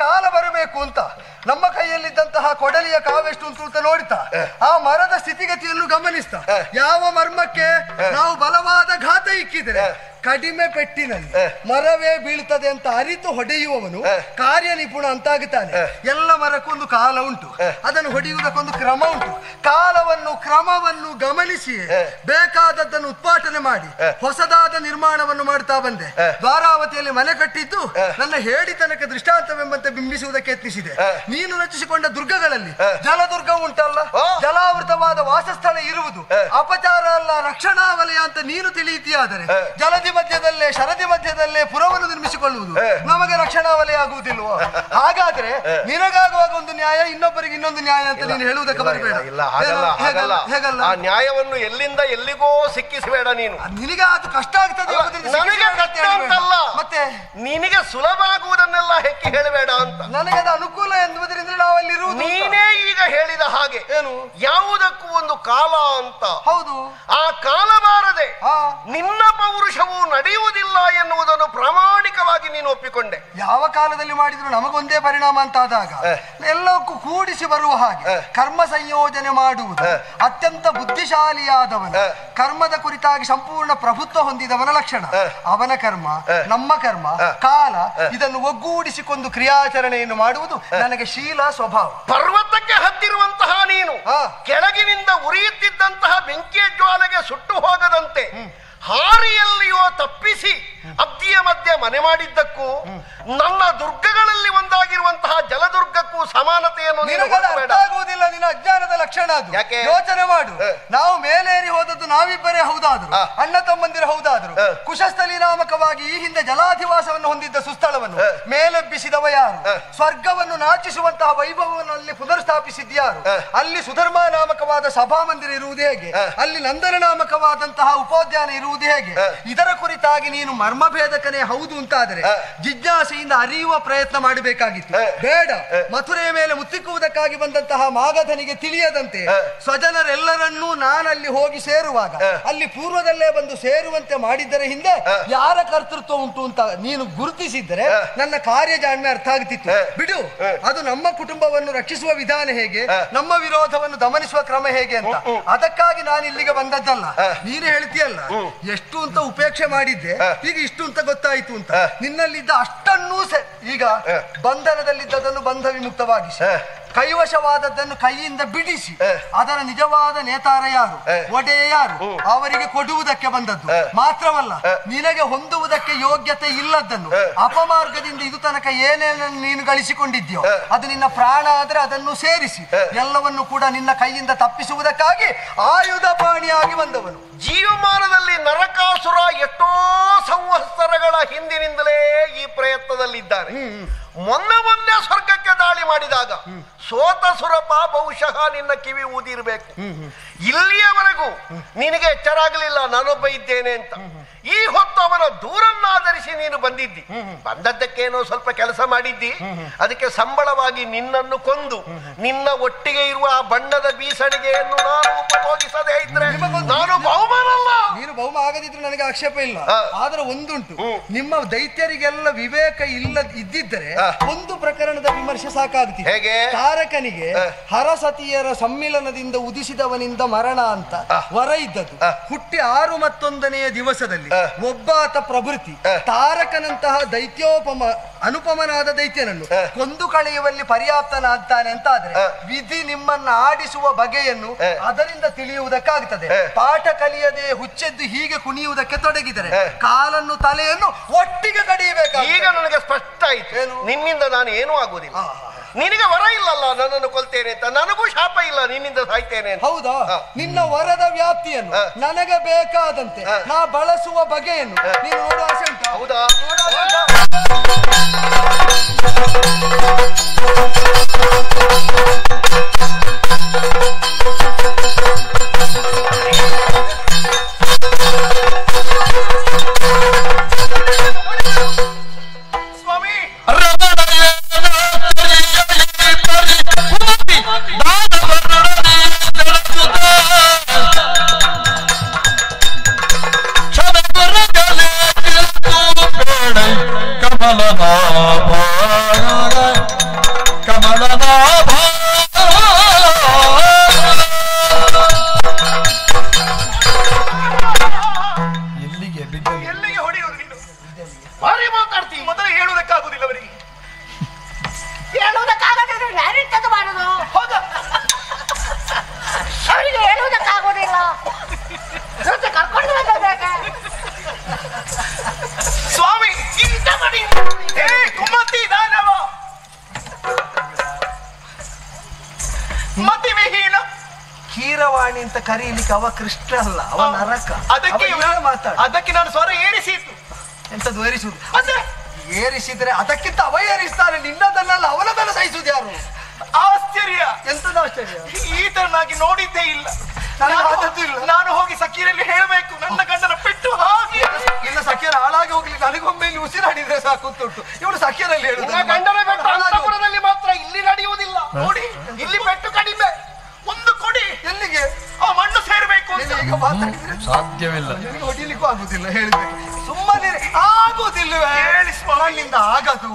ಕಾಲ ಬರಬೇಕು ಅಂತ ನಮ್ಮ ಕೈಯಲ್ಲಿದ್ದಂತಹ ಕೊಡಲಿಯ ಕಾವೆಷ್ಟು ಉಂಟು ಅಂತ ನೋಡ್ತಾ ಆ ಮರದ ಸ್ಥಿತಿಗತಿಯನ್ನು ಗಮನಿಸ್ತಾ ಯಾವ ಮರ್ಮಕ್ಕೆ ನಾವು ಬಲವಾದ ಘಾತ ಇಕ್ಕಿದರೆ ಕಡಿಮೆ ಪೆಟ್ಟಿನಲ್ಲಿ ಮರವೇ ಬೀಳ್ತದೆ ಅಂತ ಅರಿತು ಹೊಡೆಯುವವನು ಕಾರ್ಯ ನಿಪುಣ ಅಂತಾಗುತ್ತಾನೆ ಎಲ್ಲ ಮರಕ್ಕೊಂದು ಕಾಲ ಉಂಟು ಅದನ್ನು ಹೊಡೆಯುವುದಕ್ಕೊಂದು ಕ್ರಮ ಉಂಟು ಕಾಲವನ್ನು ಕ್ರಮವನ್ನು ಗಮನಿಸಿ ಬೇಕಾದದ್ದನ್ನು ಉತ್ಪಾಟನೆ ಮಾಡಿ ಹೊಸದಾದ ನಿರ್ಮಾಣವನ್ನು ಮಾಡ್ತಾ ಬಂದೆ ದ್ವಾರಾವತಿಯಲ್ಲಿ ಮನೆ ಕಟ್ಟಿದ್ದು ನನ್ನ ಹೇಳಿತನಕ ದೃಷ್ಟಾಂತವೆಂಬಂತೆ ಬಿಂಬಿಸುವುದಕ್ಕೆ ಯತ್ನಿಸಿದೆ ನೀನು ರಚಿಸಿಕೊಂಡ ದುರ್ಗಗಳಲ್ಲಿ ಜಲದುರ್ಗ ಉಂಟಲ್ಲ ಆ. ಜಲಾವೃತವಾದ ವಾಸಸ್ಥಳ ಇರುವುದು ಅಪಚಾರ ಅಲ್ಲ ರಕ್ಷಣಾ ವಲಯ ಅಂತ ನೀನು ತಿಳಿಯಿತಿಯಾದರೆ ಜಲದಿ ಮಧ್ಯದಲ್ಲೇ ಶರದಿ ಮಧ್ಯದಲ್ಲೇ ಪುರವನ್ನು ನಿರ್ಮಿಸಿಕೊಳ್ಳುವುದು ನಮಗೆ ರಕ್ಷಣಾ ವಲಯ ಆಗುವುದಿಲ್ವೋ ಹಾಗಾದ್ರೆ ನಿನಗಾಗುವಾಗ ಒಂದು ನ್ಯಾಯ ಇನ್ನೊಬ್ಬರಿಗೆ ಇನ್ನೊಂದು ನ್ಯಾಯ ಅಂತ ನೀನು ಹೇಳುವುದಕ್ಕೆ ಬರಬೇಡ ಇಲ್ಲ ಹಾಗಲ್ಲ ಹಾಗಲ್ಲ ಹೇಗಲ್ಲ ಆ ನ್ಯಾಯವನ್ನು ಎಲ್ಲಿಂದ ಎಲ್ಲಿಗೋ ಸಿಕ್ಕಿಸಬೇಡ ನೀನು ನಿನಗೆ ಅದು ಕಷ್ಟ ಆಗ್ತದೆ ಅಲ್ಲ, ಎಂಬುದನ್ನು ನನಗೆ ಸಿಕ್ಕಿಸಬೇಡ ಅಂತ ಕಷ್ಟ ಹೇಳ್ಬೇಡ. ಅಂತಲ್ಲ. ಮತ್ತೆ ನಿನಗೆ ಸುಲಭ ಆಗುವುದನ್ನೆಲ್ಲ ಹೆಕ್ಕಿ ಹೇಳಬೇಡ ಅಂತ ನನಗೆ ಅದು ಅನುಕೂಲ ಎನ್ನುವುದರಿಂದ ನಾವು ಅಲ್ಲಿ ಇರುವುದು ಅಂತ. ನೀನೇ ಈಗ ಹೇಳಿದ ಹಾಗೆ ಏನು ಯಾವುದಕ್ಕೂ ಒಂದು ಕಾಲ ಅಂತ ಹೌದು ಆ ಕಾಲ ಬಾರದೆ ಹಾ ನಿನ್ನ ಪೌರುಷವು ನಡೆಯುವುದಿಲ್ಲ ಎನ್ನುವುದನ್ನು ಪ್ರಾಮಾಣಿಕವಾಗಿ ನೀನು ಒಪ್ಪಿಕೊಂಡೆ ಯಾವ ಕಾಲದಲ್ಲಿ ಮಾಡಿದ್ರು ನಮಗೊಂದೇ ಪರಿಣಾಮ ಅಂತ ಆದಾಗ ಎಲ್ಲಕ್ಕೂ ಕೂಡಿಸಿ ಬರುವ ಹಾಗೆ ಕರ್ಮ ಸಂಯೋಜನೆ ಮಾಡುವುದು ಅತ್ಯಂತ ಬುದ್ಧಿಶಾಲಿಯಾದವನ ಕರ್ಮದ ಕುರಿತಾಗಿ ಸಂಪೂರ್ಣ ಪ್ರಭುತ್ವ ಹೊಂದಿದವನ ಲಕ್ಷಣ ಅವನ ಕರ್ಮ ನಮ್ಮ ಕರ್ಮ ಕಾಲ ಇದನ್ನು ಒಗ್ಗೂಡಿಸಿಕೊಂಡು ಕ್ರಿಯಾಚರಣೆಯನ್ನು ಮಾಡುವುದು ನನಗೆ ಶೀಲ ಸ್ವಭಾವ ಪರ್ವತಕ್ಕೆ ಹತ್ತಿರುವಂತಹ ನೀನು ಹಾ. ಕೆಳಗಿನಿಂದ ಉರಿಯುತ್ತಿದ್ದಂತಹ ಬೆಂಕಿಯ ಜ್ವಾಲೆಗೆ ಸುಟ್ಟು ಹೋಗದಂತೆ ಹಾರಿಯಲ್ಲಿಯೋ ತಪ್ಪಿಸಿ ಅಬ್ದಿಯ ಮಧ್ಯೆ ಮನೆ ಮಾಡಿದ್ದಕ್ಕೂ ನನ್ನ ದುರ್ಗಗಳಲ್ಲಿ ಒಂದಾಗಿರುವಂತಹ ಜಲದುರ್ಗಕ್ಕೂ ಸಮಾನತೆಯನ್ನು ನೀನು ನಿನಗದು ಹುಡುಕಬೇಡ. ಅರ್ಥ ಆಗುವುದಿಲ್ಲ ನಿನ್ನ ಅಜ್ಞಾನದ ಲಕ್ಷಣ ಅದು ಯಾಕೆ? ಯೋಚನೆ ಮಾಡು ಹ. ನಾವು ಮೇಲೇರಿ ಹೋದದ್ದು ನಾವಿಬ್ಬರೇ ಹೌದಾದ್ರು ಹ. ಅಣ್ಣ ತಮ್ಮಂದಿರ ಹೌದಾದ್ರು ಹ. ಕುಶಸ್ಥಲಿ ನಾಮಕವಾಗಿ ಈ ಹಿಂದೆ ಜಲಾಧಿವಾಸವನ್ನು ಹೊಂದಿದ್ದ ಸುಸ್ಥಳವನ್ನು ಹ. ಮೇಲೆಬ್ಬಿಸಿದವ ಯಾರು ಹ. ಸ್ವರ್ಗವನ್ನು ನಾಚಿಸುವಂತಹ ವೈಭವವನ್ನು ಅಲ್ಲಿ ಪುನರ್ಸ್ಥಾಪಿಸಿದ್ದು ಯಾರು ಹ. ಅಲ್ಲಿ ಸುಧರ್ಮ ನಾಮಕವಾದ ಸಭಾ ಮಂದಿರ ಇರುವುದು ಹೇಗೆ ಹ. ಅಲ್ಲಿ ನಂದನ ನಾಮಕವಾದಂತಹ ಉಪೋದ್ಯಾನ ಇರುವುದು ಹೇಗೆ ಹ. ಇದರ ಕುರಿತಾಗಿ ನೀನು ಮರ್ಮಭೇದಕನೇ ಹೌದು ಅಂತಾದರೆ ಹ. ಜಿಜ್ಞಾಸೆಯಿಂದ ಅರಿಯುವ ಪ್ರಯತ್ನ ಮಾಡಬೇಕಾಗಿತ್ತು ಹ. ಬೇಡ ಹ. ಮಥುರೆಯ ಮೇಲೆ ಮುತ್ತಿಕ್ಕುವುದಕ್ಕಾಗಿ ಬಂದಂತಹ ಮಾಗಧನಿಗೆ ತಿಳಿಯದಂತೆ ಹ. ಸ್ವಜನರೆಲ್ಲರನ್ನೂ ನಾನಲ್ಲಿ ಹೋಗಿ ಸೇರುವಾಗ ಹ. ಅಲ್ಲಿ ಪೂರ್ವದಲ್ಲೇ ಬಂದು ಸೇರುವಂತೆ ಮಾಡಿದ್ದರ ಹಿಂದೆ ಹ. ಯಾರ ಕರ್ತೃತ್ವ ಉಂಟು ಅಂತ ನೀನು ಗುರುತಿಸಿದ್ದರೆ ಹ. ನನ್ನ ಕಾರ್ಯ ಜಾಣ್ಮೆ ಅರ್ಥ ಆಗ್ತಿತ್ತು ಹ. ಬಿಡು ಹ. ಅದು ನಮ್ಮ ಕುಟುಂಬವನ್ನು ರಕ್ಷಿಸುವ ವಿಧಾನ ಹೇಗೆ ಹ. ನಮ್ಮ ವಿರೋಧವನ್ನು ದಮನಿಸುವ ಕ್ರಮ ಹೇಗೆ ಅಂತ ಅದಕ್ಕಾಗಿ ನಾನು ಇಲ್ಲಿಗೆ ಬಂದದ್ದಲ್ಲ ಹ. ನೀನು ಹೇಳ್ತೀಯಲ್ಲ ಎಷ್ಟು ಅಂತ ಉಪೇಕ್ಷೆ ಮಾಡಿದ್ದೆ ಹ. ಈಗ ಇಷ್ಟು ಅಂತ ಗೊತ್ತಾಯ್ತು ಅಂತ ಹ. ನಿನ್ನಲ್ಲಿದ್ದ ಅಷ್ಟನ್ನೂ ಸೆ- ಈಗ ಹ. ಬಂಧನದಲ್ಲಿದ್ದದನ್ನು ಬಂಧ ವಿಮುಕ್ತವಾಗಿಸಿ ಹ. ಕೈವಶವಾದದ್ದನ್ನು ಕೈಯಿಂದ ಬಿಡಿಸಿ ಹ. ಅದರ ನಿಜವಾದ ನೇತಾರ ಯಾರು ಹ. ಒಡೆಯ ಯಾರು ಅವರಿಗೆ ಕೊಡುವುದಕ್ಕೆ ಬಂದದ್ದು ಹ. ಮಾತ್ರವಲ್ಲ ಹ. ನಿನಗೆ ಹೊಂದುವುದಕ್ಕೆ ಯೋಗ್ಯತೆ ಇಲ್ಲದನ್ನು ಹ. ಅಪಮಾರ್ಗದಿಂದ ಇದು ತನಕ ಏನೇನನ್ನು ನೀನು ಗಳಿಸಿಕೊಂಡಿದ್ಯೋ ಹ. ಅದು ನಿನ್ನ ಪ್ರಾಣ ಆದ್ರೆ ಅದನ್ನು ಸೇರಿಸಿ ಹ. ಎಲ್ಲವನ್ನು ಕೂಡ ನಿನ್ನ ಕೈಯಿಂದ ತಪ್ಪಿಸುವುದಕ್ಕಾಗಿ ಆಯುಧ ಪಾಣಿಯಾಗಿ ಬಂದವನು ಜೀವಮಾನದಲ್ಲಿ ನರಕಾಸುರ ಎಷ್ಟೋ ಸಂವತ್ಸರಗಳ ಹಿಂದಿನಿಂದಲೇ ಈ ಪ್ರಯತ್ನದಲ್ಲಿದ್ದಾರೆ ಮೊನ್ನೆ ಮೊನ್ನೆ ಸ್ವರ್ಗಕ್ಕೆ ದಾಳಿ ಮಾಡಿದಾಗ ಸೋತ ಸುರಪ ಬಹುಶಃ ನಿನ್ನ ಕಿವಿ ಊದಿರ್ಬೇಕು ಇಲ್ಲಿಯವರೆಗೂ ನಿನಗೆ ಎಚ್ಚರಾಗಲಿಲ್ಲ ನಾನೊಬ್ಬ ಇದ್ದೇನೆ ಅಂತ ಈ ಹೊತ್ತು ಅವನ ದೂರನ್ನಾಧರಿಸಿ ನೀನು ಬಂದಿದ್ದಿ ಬಂದದ್ದಕ್ಕೇನೋ ಸ್ವಲ್ಪ ಕೆಲಸ ಮಾಡಿದ್ದಿ ಅದಕ್ಕೆ ಸಂಬಳವಾಗಿ ನಿನ್ನನ್ನು ಕೊಂದು ನಿನ್ನ ಒಟ್ಟಿಗೆ ಇರುವ ಆ ಬಣ್ಣದ ಬೀಸಣಿಗೆಯನ್ನು ನಾನು ಉಪಭೋಗಿಸದೇ ಇದ್ರೆ ನಿಮಗೊಂದು- ನಾನು ಬಹುಮಾನಲ್ಲ ನೀನು ಬಹುಮ ಆಗದಿದ್ರು ನನಗೆ ಆಕ್ಷೇಪ ಇಲ್ಲ ಹ. ಆದ್ರೆ ಒಂದುಂಟು ಹ್ಮ್. ನಿಮ್ಮ ದೈತ್ಯರಿಗೆಲ್ಲ ವಿವೇಕ ಇಲ್ಲ ಇದ್ದಿದ್ದರೆ ಹ. ಒಂದು ಪ್ರಕರಣದ ವಿಮರ್ಶೆ ಸಾಕಾಗ್ತಿತ್ತು ಹೇಗೆ? ತಾರಕನಿಗೆ ಹ. ಹರಸತಿಯರ ಸಮ್ಮಿಲನದಿಂದ ಉದಿಸಿದವನಿಂದ ಮರಣ ಅಂತ ಹ. ವರ ಇದ್ದದ್ದು ಹ. ಹುಟ್ಟಿ ಆರು ಮತ್ತೊಂದನೆಯ ದಿವಸದಲ್ಲಿ ಹ. ಒಬ್ಬಾತ ಪ್ರಭೃತಿ ಹ. ತಾರಕನಂತಹ ದೈತ್ಯೋಪಮ ಅನುಪಮನಾದ ದೈತ್ಯನನ್ನು ಹ. ಕೊಂದು ಕಳೆಯುವಲ್ಲಿ ಪರ್ಯಾಪ್ತನಾಗ್ತಾನೆ ಅಂತ ಆದ್ರೆ ಹ. ವಿಧಿ ನಿಮ್ಮನ್ನ ಆಡಿಸುವ ಬಗೆಯನ್ನು ಹ. ಅದರಿಂದ ತಿಳಿಯುವುದಕ್ಕಾಗ್ತದೆ ಹ. ಪಾಠ ಕಲಿಯದೆ ಹುಚ್ಚೆದ್ದು ಹೀಗೆ ಕುಣಿಯುವುದಕ್ಕೆ ತೊಡಗಿದರೆ ಹ. ಕಾಲನ್ನು ತಲೆಯನ್ನು ಒಟ್ಟಿಗೆ ಕಡಿಯಬೇಕು ಈಗ ನನಗೆ ಸ್ಪಷ್ಟ ಆಯ್ತು ಏನು? ನಿನ್ನಿಂದ ನಾನು ಏನೂ ಆಗುವುದಿಲ್ಲ ಆ, ಆ, ನಿನಗೆ ವರ ಇಲ್ಲಲ್ಲ ನನ್ನನ್ನು ಕೊಲ್ತೇನೆ ಅಂತ ನನಗೂ ಶಾಪ ಇಲ್ಲ ನಿನ್ನಿಂದ ಸಾಯ್ತೇನೆ ಅಂತ ಹೌದಾ ಹ. ನಿನ್ನ ವರದ ವ್ಯಾಪ್ತಿಯನ್ನು ಹ. ನನಗೆ ಬೇಕಾದಂತೆ ಹ. ನಾ ಬಳಸುವ ಬಗೆಯನ್ನು ಹ. ನೀನು ನೋಡುವ ಆಸೆ ಉಂಟಾ ಹೌದಾ ನೋಡುವ ಆಸೆ ಉಂಟಾ? ಸ್ವಾಮಿ ಕಮಲನಾಭ ಅಭಯವಾಣಿ ಅಂತ ಕರೀಲಿಕ್ಕೆ ಅವ ಕೃಷ್ಣ ಅಲ್ಲ ಅವ ನರಕ ಅದಕ್ಕೆ ಅವ ಏನು ಮಾತಾಡ ಅದಕ್ಕೆ ನಾನು ಸ್ವರ ಏರಿಸಿತ್ತು ಎಂತದ್ದು ಏರಿಸುದು ಅದೇ ಏರಿಸಿದ್ರೆ ಅದಕ್ಕಿಂತ ಅವ ಏರಿಸ್ತಾನೆ ನಿನ್ನದನ್ನಲ್ಲ ಅವನದನ್ನ ಸಹಿಸುದು ಯಾರು ಆಶ್ಚರ್ಯ ಎಂತದ ಆಶ್ಚರ್ಯ ಈ ತರನಾಗಿ ನೋಡಿದ್ದೇ ಇಲ್ಲ ನನಗೆ ನಾನು- ಆದದ್ದು ಇಲ್ಲ. ನಾನು ಹೋಗಿ ಸಖೀರಲ್ಲಿ ಹೇಳಬೇಕು ನನ್ನ ಗಂಡನ ಪೆಟ್ಟು ಹಾಗೆ ನಿನ್ನ ಸಖ್ಯರ ಹಾಳಾಗಿ ಹೋಗ್ಲಿ ನನಗೊಮ್ಮೆ ಇಲ್ಲಿ ಉಸಿರಾಡಿದ್ರೆ ಸಾಕು ಅಂತ ಉಂಟು ಇವಳು ಸಖ್ಯರಲ್ಲಿ ಹೇಳುದು ನಿನ್ನ ಗಂಡನ ಬೆಟ್ಟು ಅಂತಃಪುರದಲ್ಲಿ ಮಾತ್ರ ಇಲ್ಲಿ ನಡೆಯುವುದಿಲ್ಲ ನೋಡಿ ಇಲ್ಲಿ ಬೆಟ್ಟು ಕಡಿಮೆ ಒಂದು ಕೊಡಿ ಎಲ್ಲಿಗೆ ಆ ಮಣ್ಣು ಸೇರ್ಬೇಕು ಅಂತ ನೀನು ಈಗ ಮಾತಾಡಿದ್ರೆ ಸಾಧ್ಯವಿಲ್ಲ ನಿನಗೆ ಹೊಡಿಲಿಕ್ಕೂ ಆಗುದಿಲ್ಲ ಹೇಳಿದ್ರೆ ಸುಮ್ಮನೆ ಆಗುದಿಲ್ಲವೇ ಹೇಳಿ ಸ್ವಾಮಿ. ನನ್ನಿಂದ ಆಗದು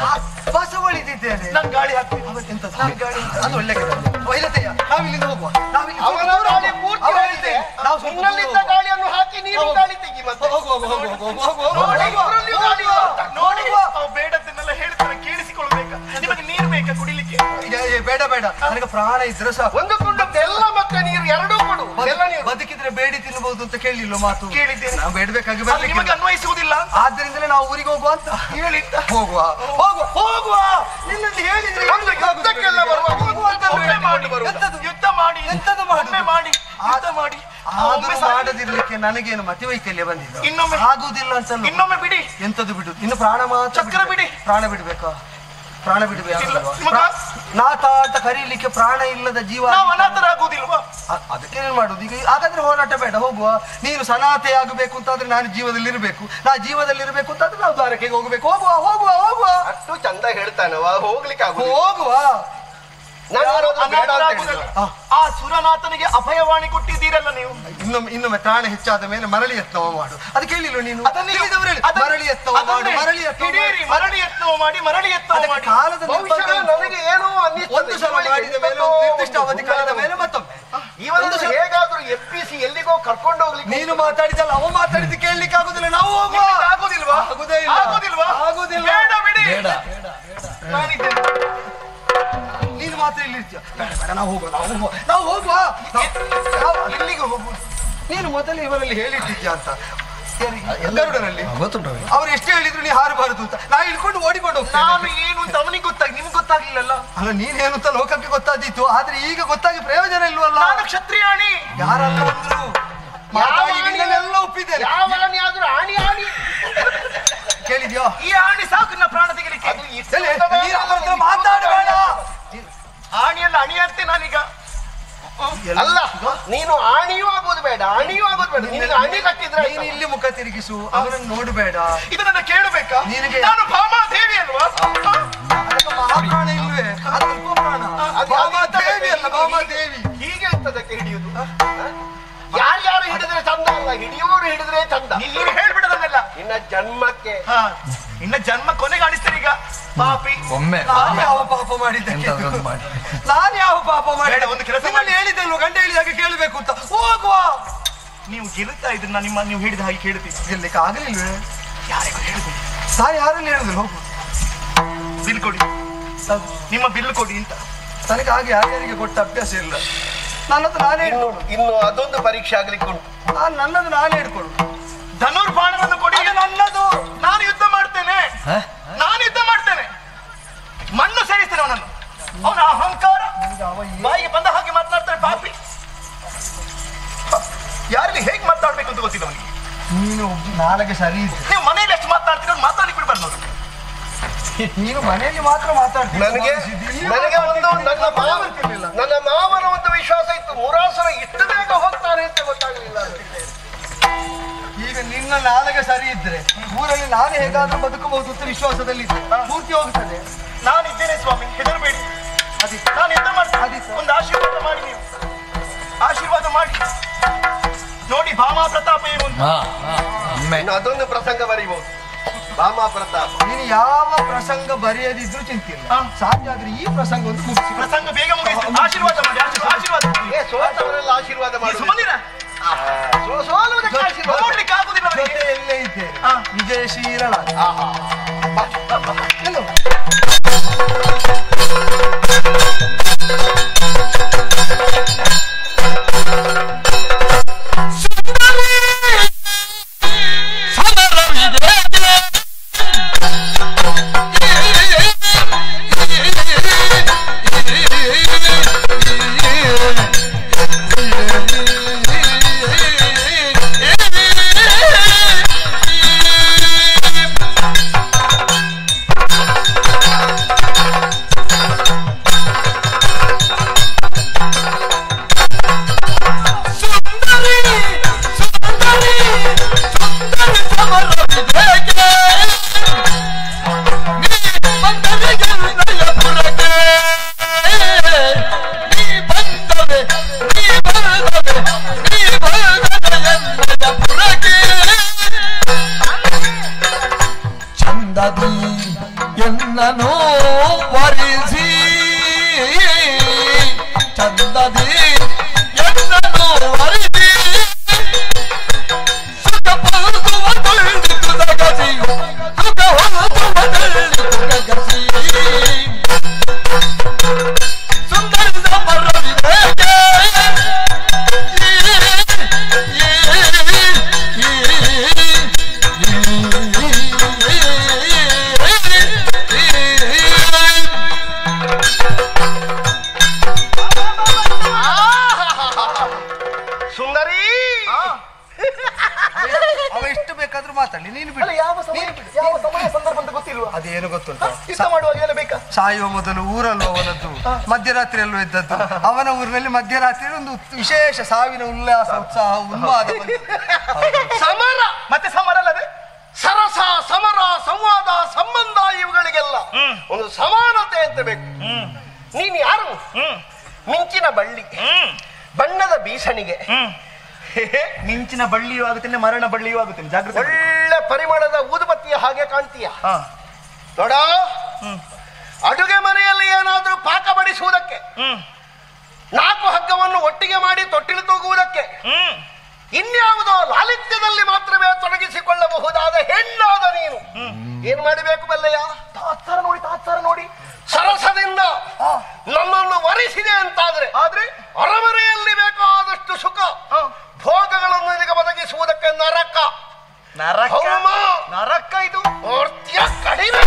ಬಸವಳಿದಿದ್ದೇನೆ ನನ್ ಗಾಳಿ ಹಾಕ್ತೀನಿ ಎಂತದ್ದು? ಅದು ಒಳ್ಳೆ ಕೆಲಸ. ವೈರತೆಯ ನಾವಿಲ್ಲಿಂದ ಹೋಗುವ ನಾವಿಲ್ಲಿ ಅವನ ದೂರ ಗಾಳಿ ಹೋಗುವ. ಪೂರ್ತಿ ಅವ ಹೋಗಿದೆ ಹೇಳ್ತೇನೆ. ನಾವು ಸ್ವಲ್ಪ ದೂರ ನಿನ್ನಲ್ಲಿದ್ದ ಹೋಗುವ. ಗಾಳಿಯನ್ನು ಹಾಕಿ ನೀನು ಹೋಗು. ಗಾಳಿ ತೆಗಿ ಮತ್ತೆ ಹೋಗು, ಹೋಗು, ಹೋಗು, ಹೋಗು, ಹೋಗು, ಹೋಗು, ಹೋಗು, ನೋಡಿ, ಹೋಗು. ಇಬ್ರಲ್ಲಿಯೂ ಗಾಳಿ ಹೋಗುವ. ಇಲ್ಲ. ನೋಡಿ ಹೋಗುವ. ಅವು ಬೇಡದ್ದನ್ನೆಲ್ಲ ಹೇಳ್ತಾರೆ ಕೇಳಿಸಿಕೊಳ್ಬೇಕಾ ನಿಮಗೆ ನೀರು ಬೇಕಾ ಕುಡಿಲಿಕ್ಕೆ ಏ, ಏ, ಬೇಡ ಬೇಡ ನನಗೆ ಪ್ರಾಣ ಇದ್ರೆ ಸಾಕು ಒಂದು ತುಂಡು ಬೆಲ್ಲ ಮತ್ತೆ ನೀರು ಎರಡೂ ಕೊಡು ಬೆಲ್ಲ ನೀರು ಬದುಕಿದ್ರೆ ಬೇಡಿ ತಿನ್ನಬಹುದು ಅಂತ ಕೇಳಿಲ್ಲ ಮಾತು ಕೇಳಿದ್ದೇನೆ. ನಾವು ಬೇಡಬೇಕಾಗಿ ಅದು ನಿಮಗೆ ಬರ್ಲಿಕ್ಕೆ ಅನ್ವಯಿಸುವುದಿಲ್ಲ ಅಂತ ಆದ್ರಿಂದಲೇ ನಾವು ಊರಿಗೆ ಹೋಗುವ ಅಂತ ಹೇಳಿದ್ದ ಹೋಗುವ ಹೋಗುವ ಹೋಗುವ ನಿನ್ನಲ್ಲಿ ಹೇಳಿದ್ರೆ ಒಂದು ಯುದ್ಧಕ್ಕೆಲ್ಲ ಬರುವ ಹೋಗುವ ಅಂತ ಒಮ್ಮೆ ಬೇಡ. ಮಾಡಿ ಎಂತದು? ಯುದ್ಧ ಮಾಡಿ ಎಂತದು ಮಾಡುದು? ಒಮ್ಮೆ ಮಾಡಿ ಯುದ್ಧ ಮಾಡಿ ಆದ್ರೂ ಒಮ್ಮೆ ಸಾಯಿ. ಮಾಡದಿರ್ಲಿಕ್ಕೆ ನನಗೇನು ಮತಿ ವೈಕಲ್ಯ ಬಂದಿಲ್ಲ ಇನ್ನೊಮ್ಮೆ? ಆಗುದಿಲ್ಲ ಅಂತ ಇನ್ನೊಮ್ಮೆ ಬಿಡಿ ಎಂತದು ಬಿಡು ಇನ್ನು ಪ್ರಾಣ ಮಾತ್ರ ಚಕ್ರ ಬಿಡಿ. ಪ್ರಾಣ ಬಿಡ್ಬೇಕಾ ಪ್ರಾಣ ಬಿಡಬೇಕು ಇಲ್ಲ. ಮಗ- ನಾಥ ಅಂತ ಕರೀಲಿಕ್ಕೆ ಪ್ರಾಣ ಇಲ್ಲದ ಜೀವ ನಾವು ಅನಾಥರಾಗುವುದಿಲ್ವಾ ಅ- ಅದಕ್ಕೆ ಏನ್ ಮಾಡುದು ಈಗ ಹಾಗಾದ್ರೆ ಹೋರಾಟ ಬೇಡ ಹೋಗುವ ನೀನು ಸನಾತೆ ಆಗಬೇಕು ಅಂತಾದ್ರೆ ನಾನು ಜೀವದಲ್ಲಿ ಇರಬೇಕು ನಾ ಜೀವದಲ್ಲಿ ಇರಬೇಕು ಅಂತಾದ್ರೆ ನಾವು ದ್ವಾರಕೆಗೆ ಹೋಗ್ಬೇಕು ಹೋಗುವ ಹೋಗುವ ಹೋಗುವ ಅಷ್ಟು ಚಂದ ಹೇಳ್ತಾನವ ಹೋಗ್ಲಿಕ್ಕೆ ಆಗುದಿಲ್ಲ ಹೋಗುವ ನಾನು ಯಾರಾದ್ರೂ ಬೇಡ ಅಂತ ಅನಾಥರಾಗುವುದಿಲ್ಲ. ಹೇಳಿದ್ನಾ? ಆ. ಆ ಸುರನಾಥನಿಗೆ ಅಭಯವಾಣಿ ಕೊಟ್ಟಿದ್ದೀರಲ್ಲ ನೀವು ಇನ್ನೊಮ್ಮೆ ಇನ್ನೊಮ್ಮೆ ಪ್ರಾಣ ಹೆಚ್ಚಾದ ಮೇಲೆ ಮರಳಿ ಯತ್ನವ ಮಾಡು ಅದು ಕೇಳಿಲ್ಲ ನೀನು ಅದನ್ನೇ- ತಿಳಿದವರು ಹೇಳಿ, ಅದನ್ನೇ- ಮರಳಿ ಯತ್ನವ ಮಾಡು ಅದನ್ನೇ ಮರಳಿ ಯತ್ನವ ಮಾಡು. ಹಿಡೀರಿ, ಮರಳಿ ಯತ್ನವ ಮಾಡಿ ಮರಳಿ ಯತ್ನವ ಅದಕ್ಕೆ ಮಾಡಿ ಕಾಲದ ಬಹುಶಃ ನಿರ್ಬಂಧ ನನಗೆ ಏನೋ ಅನ್ನಿಸ್ತದೆ. ಒಂದು ಸಲ ಇವಳಿಗೆ ಮಾಡಿದ ಮೇಲೆ ಎಂತದೋ ಒಂದು ನಿರ್ದಿಷ್ಟ ಒಂದು ಅವಧಿ ಕಳೆದ ಹುನ್ನಾರ ಮೇಲೆ ಮತ್ತೊಮ್ಮೆ ಇವನನ್ನು ಒಂದು ಸಲ- ಹೇಗಾದ್ರೂ ಎಪ್ಪಿಸಿ ಎಲ್ಲಿಗೋ ಕರ್ಕೊಂಡು ಹೋಗ್ಲಿಕ್ಕೆ ನೀನು ಮಾತಾಡಿದಲ್ಲ ಅವ ಮಾತಾಡಿದ್ದು ಕೇಳಲಿಕ್ಕೆ ಆಗುದಿಲ್ಲ ನಾವು ಹೋಗುವ ನಿಮ್ಮಿಂದ ಆಗುದಿಲ್ವಾ ಆಗುದೇ ಇಲ್ಲ ಆಗುದಿಲ್ವಾ ಆಗುದಿಲ್ಲ ಬೇಡ ಬಿಡಿ ಬೇಡ ನಾನಿದ್ದೇನೆ ನೀನು ಮಾತ್ರ ಇಲ್ಲಿ ಇರ್ತೀಯ ಬೇಡ ಬೇಡ ನಾವು ಹೋಗುವ ನಾವು ಹೋಗುವ ನಾವು ಹೋಗುವ ನಾವು- ನಾವು ಎಲ್ಲಿಗೆ ಹೋಗುವ ನೀನು ಮೊದಲು ಇವರಲ್ಲಿ ಹೇಳಿಟ್ಟಿದ್ಯಾ ಅಂತ ಗರುಡನಲ್ಲಿ ಗೊತ್ತುಂಟು ಅವರಿಗೆ. ಅವ್ರು ಎಷ್ಟು ಹೇಳಿದ್ರು ನೀ ಹಾರಬಾರದು ಅಂತ ನಾ ಇಳ್ಕೊಂಡು ಓಡಿಕೊಂಡು ಹೋಗ್ತೇನೆ ನಾನು ಏನು ಅಂತ ಅವನಿಗೆ ಗೊತ್ತಾಗಿ ನಿಮ್ಗೆ ಗೊತ್ತಾಗ್ಲಿಲ್ಲಲ್ಲ ಅಲ್ಲ ನೀನೇನು ಅಂತ ಲೋಕಕ್ಕೆ ಗೊತ್ತಾದೀತು ಆದ್ರೆ ಈಗ ಗೊತ್ತಾಗಿ ಪ್ರಯೋಜನ ಇಲ್ವಲ್ಲ ನಾನು ಕ್ಷತ್ರಿಯಾಣಿ ಯಾರಲ್ಲ ಅಂದ್ರು ಮಾತಾಡಿ ನಿನ್ನನ್ನೆಲ್ಲ ಒಪ್ಪಿದ್ದೇನೆ ಯಾವನೇ ಆದ್ರೂ ಆಣಿ ಆಣಿ ಕೇಳಿದ್ಯೋ ಈ ಆಣಿ ಸಾಕು ನನ್ನ ಪ್ರಾಣ ತೆಗಿಲಿಕ್ಕೆ ಅದು ಇಷ್ಟು ಎಲ್ಲಿ? ಉದ್ದದ ನೀನು ಅವ್ರ ಹತ್ರ ಮಾತಾಡಬೇಡ ಆಣಿಯಲ್ಲ ಅಣಿಯಂತೆ ನಾನೀಗ ಅಲ್ಲ ನೀನು ಆಣಿಯೂ ಆಗೋದು ಬೇಡ ಆಣಿಯೂ ಆಗೋದು ಬೇಡ ನಿನಗೆ ಅಣಿ ಕಟ್ಟಿದ್ರೆ ನೀನು ಇಲ್ಲಿ ಮುಖ ತಿರುಗಿಸು ಅವರನ್ನು ನೋಡಬೇಡ ಇದು ನನ್ನ ಕೇಳಬೇಕಾ ನಿನಗೆ- ನಾನು ಭಾಮಾದೇವಿ ಅಲ್ವಾ ಅದಕ್ಕೆ ಮಹಾಪ್ರಾಣ ಇಲ್ವೇ ಅದು ಅಲ್ಪ ಪ್ರಾಣ ಅದು ಭಾಮಾದೇವಿ ಅಲ್ಲ ಭಾಮಾದೇವಿ ಹೀಗೆ ಇರ್ತದಕ್ಕೆ ಹಿಡಿಯುದು ಯಾರ್ಯಾರು ಹಿಡಿದ್ರೆ ಚಂದ ಅಲ್ಲ ಹಿಡಿಯೋರು ಹಿಡಿದ್ರೆ ಚಂದ ನೀನು ಹೇಳ್ಬಿಡದನ್ನೆಲ್ಲ ನಿನ್ನ ಜನ್ಮಕ್ಕೆ ಹಾ ಇನ್ನ ಜನ್ಮ ಕೊನೆಗೆ ಅನಿಸ್ತಾರೆ ಈಗ ಪಾಪಿ ಒಮ್ಮೆ ನಾನು ಯಾವ ಪಾಪ ಮಾಡಿದ್ದೆ ಎಂತಾದ್ರೊಂದು ಮಾಡಿ ನಾನು ಯಾವ ಪಾಪ ಮಾಡಿದೆ ಬೇಡ, ಒಂದು ಕೆಲಸ ನಿಮ್ಮಲ್ಲಿ ಹೇಳಿದ್ದಲ್ವ ಗಂಡ ಹೇಳಿದಾಗ ಕೇಳಬೇಕು ಅಂತ ಹೋಗುವ ನೀವು ಗೆಲ್ತಾ ಇದ್ರೆ ನಾನು ನಿಮ್ಮ ನೀವು ಹೇಳಿದ ಹಾಗೆ ಕೇಳ್ತೀನಿ ಗೆಲ್ಲಿಕ್ಕೆ ಆಗಲಿಲ್ವೇ ಯಾರಿಗೂ ಹೇಳಿದೆ ನಾನು ಯಾರಲ್ಲಿ ಹೇಳಿದ್ರು ಹೋಗು ಬಿಲ್ ಕೊಡಿ ನಿಮ್ಮ ಬಿಲ್ ಕೊಡಿ ಅಂತ ನನಗೆ ಹಾಗೆ ಯಾರ್ಯಾರಿಗೆ ಕೊಟ್ಟ ಅಭ್ಯಾಸ ಇಲ್ಲ ನನ್ನದು ನಾನೇ ಇನ್ನು ಹಿಡ್ಕೊಳ್ಳು ಇನ್ನು ಅದೊಂದು ಪರೀಕ್ಷೆ ಆಗ್ಲಿಕ್ಕೆ ಉಂಟು ನಾನು ನನ್ನದು ನಾನೇ ಹಿಡ್ಕೊಳ್ಳು ಧನುರ್ಬಾಣವನ್ನು ಕೊಡಿ ಅದು ನನ್ನದು ನಾನು ಯುದ್ಧ ಮಾಡ್ತೇನೆ ಹ? ನಾನು ಯುದ್ಧ ಮಾಡ್ತೇನೆ ಮಣ್ಣು ಸೇರಿಸ್ತೇನೆ ಅವನನ್ನು ಅವನ ಅಹಂಕಾರ ಬಾಯಿಗೆ ಬಂದ ಹಾಗೆ ಮಾತನಾಡ್ತಾನೆ ಪಾಪಿ ಯಾರಿಗೆ ಹೇಗೆ ಮಾತಾಡ್ಬೇಕು ಅಂತ ಗೊತ್ತಿಲ್ಲ ಅವನಿಗೆ ನೀನು ನಾಳೆಗೆ ಸರಿ ಇದ್ದೆ ನೀವು ಮನೆಯಲ್ಲಿ ಎಷ್ಟು ಮಾತಾಡ್ತೀರ ಮಾತಾಡಿ ಬಿಡ್ಬಾರ್ದು ನೋಡಿ ನೀನು ಮನೆಯಲ್ಲಿ ಮಾತ್ರ ಮಾತಾಡ್ತೀನಿ ನನಗೆ ನನಗೆ ಒಂದು ನನ್ನ ಮಾವ ನನ್ನ ಮಾವನ ಒಂದು ವಿಶ್ವಾಸ ಇತ್ತು ಮೂರಾಸನ ಇಷ್ಟು ಬೇಗ ಹೋಗ್ತಾನೆ ಅಂತ ಗೊತ್ತಾಗಲಿಲ್ಲ ಈಗ ನಿನ್ನ ನಾಳೆಗೆ ಸರಿ ಇದ್ರೆ ಊರಲ್ಲಿ ನಾನು ಹೇಗಾದ್ರೂ ಬದುಕಬಹುದು ಅಂತ ವಿಶ್ವಾಸದಲ್ಲಿ ಇದ್ದೆ. ಪೂರ್ತಿ ಹೋಗ್ತದೆ ನಾನಿದ್ದೇನೆ ಸ್ವಾಮಿ ಹೆದರಬೇಡಿ ಅದಿ ನಾನು ಯುದ್ಧ ಮಾಡ್ತೇನೆ ಅದಿತ್ತು. ಒಂದು ಆಶೀರ್ವಾದ ಮಾಡಿ ನೀವು ಆಶೀರ್ವಾದ ಮಾಡಿ ನೋಡಿ ಭಾಮಾ ಪ್ರತಾಪ ಏನು ಅಂತ ಹಾ ಹಾ ಒಮ್ಮೆ ಇನ್ನು ಅದೊಂದು ಪ್ರಸಂಗ ಬರೀಬಹುದು ಭಾಮಾ ಪ್ರತಾಪ ನೀನು ಯಾವ ಪ್ರಸಂಗ ಬರೆಯದಿದ್ರು ಚಿಂತಿಲ್ಲ ಹಾ. ಸಾಧ್ಯ ಆದ್ರೆ ಈ ಪ್ರಸಂಗ ಒಂದು ಮುಗಿಸಿ ಪ್ರಸಂಗ ಬೇಗ ಮುಗಿಸಿ ಆಶೀರ್ವಾದ ಮಾಡಿ ಆಶೀರ್ವಾದ ಆಶೀರ್ವಾದ ಏ ಸೋತವರೆಲ್ಲ ಆಶೀರ್ವಾದ ನೀವು ಮಾಡಿ ಸುಮ್ಮನಿರ ಸೋಲುವುದಕ್ಕೆ ಆಶೀರ್ವಾದ ನೋಡ್ಲಿಕ್ಕೆ ಆಗುದಿಲ್ಲ ಅವನಿಗೆ ಜೊತೆಯಲ್ಲೇ ಇದ್ದೇನೆ ಹಾ. ವಿಜಯಶೀಲಳ ಆಹಾ. ಎಲ್ಲೋ? ಸಮರವಿದೆ ನನ್ನನ್ನು ವರಿಸಿ ಚಂದದಿ ಎನ್ನನ್ನು ವರಿಸಿ ಸುಖ ಪಲ್ದುವ ತುಳಿದು ಗಗಸಿಯು ಸುಖ ಹೊಲದುವ ತುಳಿದು ಗಗಸಿ ಸುಂದರಿದ ಮರವಿದೇಕೆ ಸುಂದರಿ ಅವ ಎಷ್ಟು ಬೇಕಾದ್ರೂ ಮಾತಾಡ್ಲಿ ನೀನು ಬಿಡು ಯಾವ ಸಮಯ ಯಾವ ಸಮಯ ಸಂದರ್ಭ ಅಂತ ಗೊತ್ತಿಲ್ವಾ ಅದೇನು ಗೊತ್ತುಂಟ ಯುದ್ಧ ಮಾಡುವಾಗ ಎಲ್ಲ ಬೇಕಾ ಸಾಯುವ ಮೊದಲು ಊರಲ್ಲೂ ಅವನದ್ದು ಮಧ್ಯರಾತ್ರಿಯಲ್ಲೂ ಇದ್ದದ್ದು ಅವನ ಊರಿನಲ್ಲಿ ಮಧ್ಯರಾತ್ರಿ ಒಂದು ವಿಶೇಷ ಸಾವಿನ ಉಲ್ಲಾಸ ಉತ್ಸಾಹ ಉನ್ಮಾದ ಬಂದಿತ್ತು. ಸಮರ ಮತ್ತೆ ಸಮರ ಅಲ್ಲದೆ ಸರಸ ಸಮರ ಸಂವಾದ ಸಂಬಂಧ ಇವುಗಳಿಗೆಲ್ಲ ಒಂದು ಸಮಾನತೆ ಅಂತ ಬೇಕು ನೀನ್ ಯಾರು ಮಿಂಚಿನ ಬಳ್ಳಿ ಬಣ್ಣದ ಬೀಸಣಿಗೆ ಮಿಂಚಿನ ಬಳ್ಳಿಯೂ ಆಗುತ್ತೇನೆ ಮರಣ ಬಳ್ಳಿಯೂ ಆಗುತ್ತೇನೆ ಜಾಗೃತಿ ಮಾಡಿ. ಒಳ್ಳೆ ಪರಿಮಳದ ಊದುಬತ್ತಿಯ ಹಾಗೆ ಕಾಣ್ತೀಯ ಹಾ. ನೋಡ ಅಡುಗೆ ಮನೆಯಲ್ಲಿ ಏನಾದ್ರೂ ಪಾಕ ಬಡಿಸುವುದಕ್ಕೆ ನಾಲ್ಕು ಹಗ್ಗವನ್ನು ಒಟ್ಟಿಗೆ ಮಾಡಿ ತೊಟ್ಟಿಲು ತೂಗುವುದಕ್ಕೆ ಇನ್ಯಾವುದೋ ಲಾಲಿತ್ಯದಲ್ಲಿ ಮಾತ್ರವೇ ತೊಡಗಿಸಿಕೊಳ್ಳಬಹುದಾದ ಹೆಣ್ಣಾದ ನೀನು ಏನ್ ಮಾಡಬೇಕು ಬಲ್ಲೆಯ ತಾತ್ಸಾರ ನೋಡಿ ತಾತ್ಸಾರ ನೋಡಿ ಸರಸದಿಂದ ನನ್ನನ್ನು ವರಿಸಿದೆ ಅಂತಾದ್ರೆ ಆದ್ರೆ ಅರಮನೆಯಲ್ಲಿ ಬೇಕಾದಷ್ಟು ಸುಖ ಭೋಗಗಳನ್ನು ನಿನಗೆ ಒದಗಿಸುವುದಕ್ಕೆ ನರಕ ನರಕ ಹೌಮ ನರಕ ಇದು ಮರ್ತ್ಯ ಕಡಿಮೆ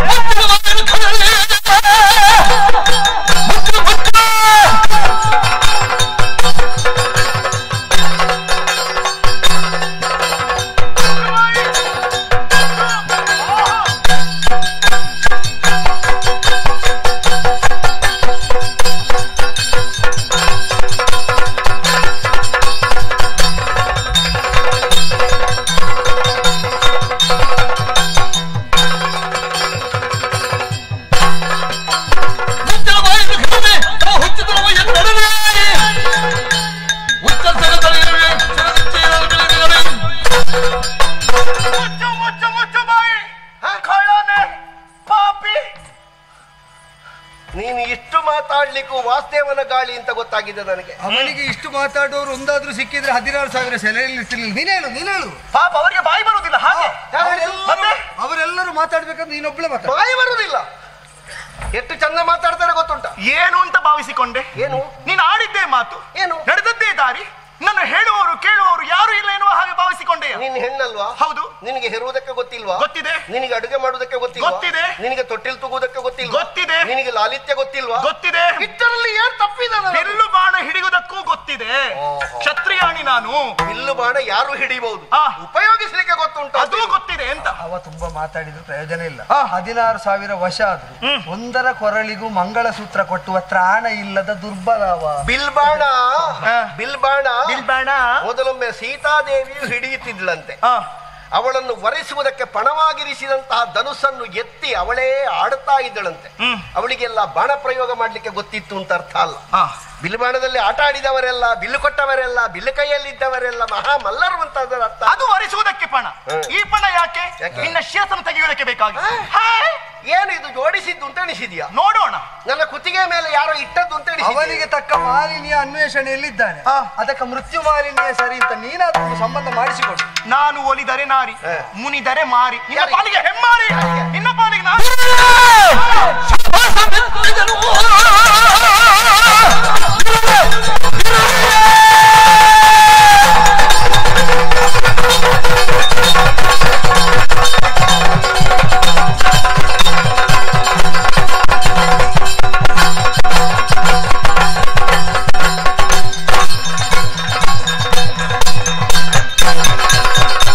ಮುಚ್ಚು ಮುಚ್ಚು ಮುಚ್ಚು ಬಾಯಿ ಕಳ್ಳನೆ ಪಾಪಿ ನೀನು ಇಷ್ಟು ಮಾತಾಡ್ಲಿಕ್ಕೂ ವಾಸುದೇವನ ಗಾಳಿ ಅಂತ ಗೊತ್ತಾಗಿದೆ ನನಗೆ ಅವನಿಗೆ ಇಷ್ಟು ಮಾತಾಡೋರು ಒಂದಾದ್ರೂ ಸಿಕ್ಕಿದ್ರೆ ಹದಿನಾರು ಸಾವಿರ ಸೆಲೆಯಲ್ಲಿ ಇರ್ತಿರ್ಲಿಲ್ಲ ನೀನ್ ಹೇಳು ನೀನ್ ಹೇಳು ಪಾಪ ಅವರಿಗೆ ಬಾಯಿ ಬರುವುದಿಲ್ಲ ಹಾಗೆ ಮತ್ತೆ ಅವರೆಲ್ಲರೂ ಮಾತಾಡ್ಬೇಕಂದ್ರೆ ನೀನೊಬ್ಳೆ ಮಾತಾಡ ಬಾಯಿ ಬರುವುದಿಲ್ಲ ಎಷ್ಟು ಚಂದ ಮಾತಾಡ್ತಾರೆ ಗೊತ್ತುಂಟ ಏನು ಅಂತ ಭಾವಿಸಿಕೊಂಡೆ ಏನು ನೀನು ಆಡಿದ್ದೇ ಮಾತು ಏನು ನಡೆದದ್ದೇ ದಾರಿ ನನ್ನ ಹೇಳುವವರು ಕೇಳುವವರು ಯಾರು ಇಲ್ಲ ಎನ್ನುವ ಹಾಗೆ ಭಾವಿಸಿಕೊಂಡೆ ನೀನ್ ಹೆಣ್ಣಲ್ವಾ ಹೌದು ನಿನಗೆ ಹೆರುವುದಕ್ಕೆ ಗೊತ್ತಿಲ್ವಾ ಗೊತ್ತಿದೆ ನಿನಗೆ ಅಡುಗೆ ಮಾಡುವುದಕ್ಕೆ ಗೊತ್ತಿಲ್ವಾ ಗೊತ್ತಿದೆ. ನಿನಗೆ ತೊಟ್ಟಿಲ್ ತೂಗುವುದಕ್ಕೆ ಗೊತ್ತಿಲ್ವಾ ಗೊತ್ತಿದೆ. ನಿನಗೆ ಲಾಲಿತ್ಯ ಗೊತ್ತಿಲ್ವಾ ಗೊತ್ತಿದೆ ಇಷ್ಟರಲ್ಲಿ ಏನ್ ತಪ್ಪಿದೆ ನನಗೆ? ಬಿಲ್ಲು ಬಾಣ ಹಿಡಿಯುವುದಕ್ಕೂ ಗೊತ್ತಿದೆ ಓಹೋ. ಕ್ಷತ್ರಿಯಾಣಿ ನಾನು ಬಿಲ್ಲು ಬಾಣ ಯಾರು ಹಿಡಿಬಹುದು ಆ. ಉಪಯೋಗಿಸ್ಲಿಕ್ಕೆ ಗೊತ್ತುಂಟು ಅದು ಗೊತ್ತಿದೆ ಅಂತ ಅವ ತುಂಬಾ ಮಾತಾಡಿದ್ರು ಪ್ರಯೋಜನ ಇಲ್ಲ ಹದಿನಾರು ಸಾವಿರ ವಶ ಆದ್ರು ಒಂದರ ಕೊರಳಿಗೂ ಮಂಗಳಸೂತ್ರ ಕೊಟ್ಟುವ ತ್ರಾಣ ಇಲ್ಲದ ದುರ್ಬಲ ಅವ ಬಿಲ್ ಬಾಣ ಆ. ಬಿಲ್ ಬಾಣ ಬಿಲ್ ಬಾಣ ಮೊದಲೊಮ್ಮೆ ಸೀತಾದೇವಿಯು ಹಿಡಿಯುತ್ತಿದ್ಲಂತೆ ಆ, ಅವಳನ್ನು ವರಿಸುವುದಕ್ಕೆ ಪಣವಾಗಿರಿಸಿದಂತಹ ಧನುಸ್ಸನ್ನು ಎತ್ತಿ ಅವಳೇ ಆಡುತ್ತಾ ಇದ್ದಳಂತೆ ಹ್ಮ್. ಅವಳಿಗೆಲ್ಲ ಬಾಣ ಪ್ರಯೋಗ ಮಾಡ್ಲಿಕ್ಕೆ ಗೊತ್ತಿತ್ತು ಅಂತ ಅರ್ಥ ಅಲ್ಲ ಆ. ಬಿಲ್ಲು ಬಾಣದಲ್ಲಿ ಆಟ ಆಡಿದವರೆಲ್ಲ ಬಿಲ್ಲು ಕೊಟ್ಟವರೆಲ್ಲ ಬಿಲ್ಲು ಕೈಯಲ್ಲಿದ್ದವರೆಲ್ಲ ಮಹಾ ಮಲ್ಲರು ಅಂತ ಅದರ ಅರ್ಥ ಅದು ವರಿಸುವುದಕ್ಕೆ ಪಣ ಹ್ಮ್. ಈ ಪಣ ಯಾಕೆ ಯಾಕೆ? ನಿನ್ನ ಶಿರಸನ್ನು ತೆಗೆಯುವುದಕ್ಕೆ ಬೇಕಾಗಿ ಹಾ? ಹಾಯ್, ಏನು ಇದು ಜೋಡಿಸಿದ್ದು ಅಂತ ಎಣಿಸಿದ್ಯಾ ನೋಡೋಣ ನನ್ನ ಕುತ್ತಿಗೆ ಮೇಲೆ ಯಾರೋ ಇಟ್ಟದ್ದು ಅಂತ ಎಣಿಸಿದ್ಯಾ? ಅವನಿಗೆ ತಕ್ಕ ಮಾಲಿನ್ಯ ಅನ್ವೇಷಣೆಯಲ್ಲಿದ್ದಾನೆ ಆ. ಅದಕ್ಕೆ ಮೃತ್ಯು ಮಾಲಿನ್ಯ ಸರಿ ಅಂತ ನೀನಾದ್ರೂ ಒಂದು ಸಂಬಂಧ ಮಾಡಿಸಿಕೊಡು ನಾನು ಒಲಿದರೆ ನಾರಿ ಹಾ. ಮುನಿದರೆ ಮಾರಿ ನಿನ್ನ ಯಾರಿಗೆ? ಪಾಲಿಗೆ ಹೆಮ್ಮಾರಿ ಯಾರಿಗೆ? ನಿನ್ನ ಪಾಲಿಗೆ ನಾನು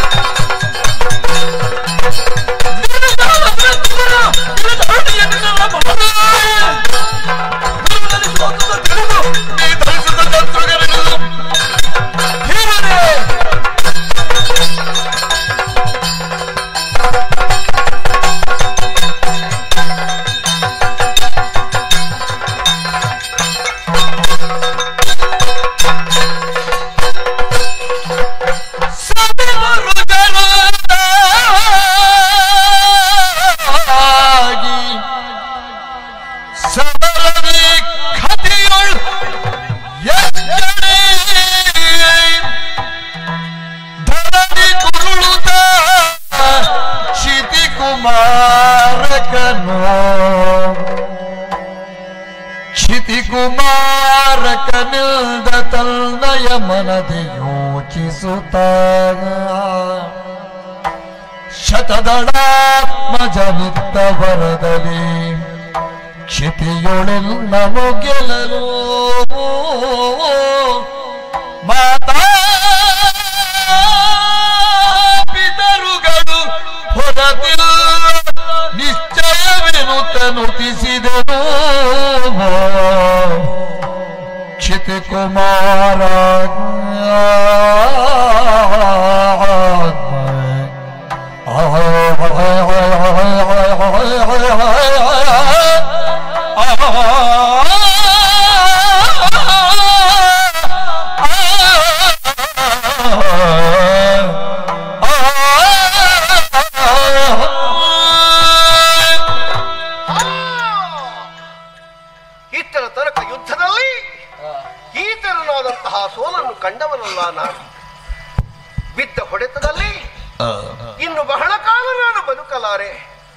¡Vamos! ಸಬಲದಿ ಖತಿಯೊಳ್ ಎಚ್ಚರಿ ಧರಣಿ ಕುರುಳುತ ಶಿತಿ ಕುಮಾರಕನು ಕ್ಷಿತಿ ಕುಮಾರಕನಿಲ್ದ ತನ್ನಯ ಮನದಿ ಯೋಚಿಸುತ್ತ ಶತದಳಾತ್ಮಜನಿತ್ತ ವರದಲ್ಲಿ ಕ್ಷಿತಿಯೊಳೆಲ್ಲನು ಗೆಲ್ಲಲು ಮಾತಾ ಪಿತರುಗಳು ಹೊರತಿಲ್ಲ ನಿಶ್ಚಯವೆನುತನುತಿಸಿದನು ಕ್ಷಿತಿ ಕುಮಾರ ಇಷ್ಟರ ತನಕ ಯುದ್ಧದಲ್ಲಿ ಈ ತೆರನಾದಂತಹ ಸೋಲನ್ನು ಕಂಡವನಲ್ಲ ನಾನು ಬಿದ್ದ ಹೊಡೆತದಲ್ಲಿ ಇನ್ನು ಬಹಳ ಕಾಲ ನಾನು ಬದುಕಲಾರೆ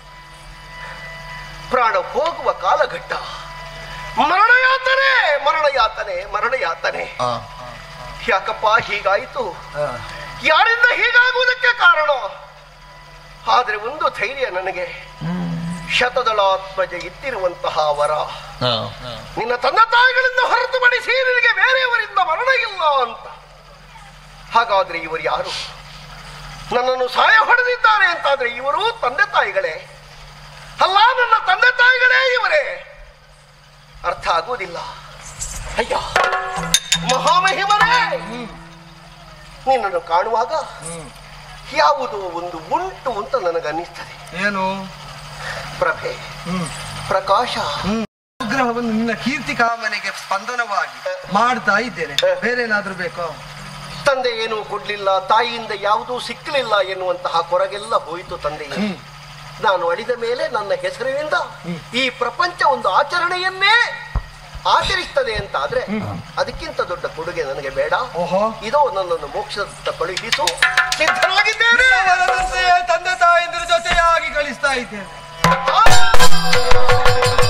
ಪ್ರಾಣ ಹೋಗುವ ಕಾಲಘಟ್ಟ ಮರಣಯಾತನೆ ಮರಣಯಾತನೆ ಮರಣಯಾತನೆ ಯಾಕಪ್ಪ ಹೀಗಾಯಿತು ಯಾರಿಂದ ಹೀಗಾಗುವುದಕ್ಕೆ ಕಾರಣ ಆದ್ರೆ ಒಂದು ಧೈರ್ಯ ನನಗೆ ಶತದಳಾತ್ಮಜ ಇತ್ತಿರುವಂತಹ ವರ ನಿನ್ನ ತಂದೆ ತಾಯಿಗಳಿಂದ ಹೊರತುಪಡಿಸಿ ನಿನಗೆ ಬೇರೆಯವರಿಂದ ಮರಣ ಇಲ್ಲ ಅಂತ ಹಾಗಾದ್ರೆ ಇವರು ಯಾರು ನನ್ನನ್ನು ಸಹಾಯ ಹೊಡೆದಿದ್ದಾರೆ ಅಂತಾದ್ರೆ ಇವರು ತಂದೆ ತಾಯಿಗಳೇ ಅಲ್ಲ ನನ್ನ ತಂದೆ ತಾಯಿಗಳೇ ಇವರೇ ಅರ್ಥ ಆಗುವುದಿಲ್ಲ ಅಯ್ಯ ಮಹಾಮಹಿಮರೇ ನಿನ್ನನ್ನು ಕಾಣುವಾಗ ಯಾವುದೋ ಒಂದು ಉಂಟು ಅಂತ ನನಗನ್ನಿಸ್ತದೆ ಏನು ಪ್ರಭೆ ಪ್ರಕಾಶ ಅನುಗ್ರಹವನ್ನು ನಿನ್ನ ಕೀರ್ತಿ ಕಾಮನೆಗೆ ಸ್ಪಂದನವಾಗಿ ಮಾಡ್ತಾ ಇದ್ದೇನೆ ಬೇರೆ ಏನಾದ್ರೂ ಬೇಕೋ ತಂದೆ ಏನೂ ಕೊಡ್ಲಿಲ್ಲ ತಾಯಿಯಿಂದ ಯಾವುದೂ ಸಿಕ್ಕಲಿಲ್ಲ ಎನ್ನುವಂತಹ ಕೊರಗೆಲ್ಲ ಹೋಯಿತು ತಂದೆಗೆ ನಾನು ಅಳಿದ ಮೇಲೆ ನನ್ನ ಹೆಸರಿನಿಂದ ಈ ಪ್ರಪಂಚ ಒಂದು ಆಚರಣೆಯನ್ನೇ ಆಚರಿಸ್ತದೆ ಅಂತ ಆದ್ರೆ ಅದಕ್ಕಿಂತ ದೊಡ್ಡ ಕೊಡುಗೆ ನನಗೆ ಬೇಡ ಓಹೋ ಇದೋ ನನ್ನನ್ನು ಮೋಕ್ಷದತ್ತ ಕಳುಹಿಸು ಸಿದ್ಧರಾಗಿದ್ದೇನೆ ವರದಂತೆಯೇ ತಂದೆ ತಾಯಿಂದ್ರ ಜೊತೆಯಾಗಿ ಗಳಿಸ್ತಾ ಇದ್ದೇನೆ ಆ!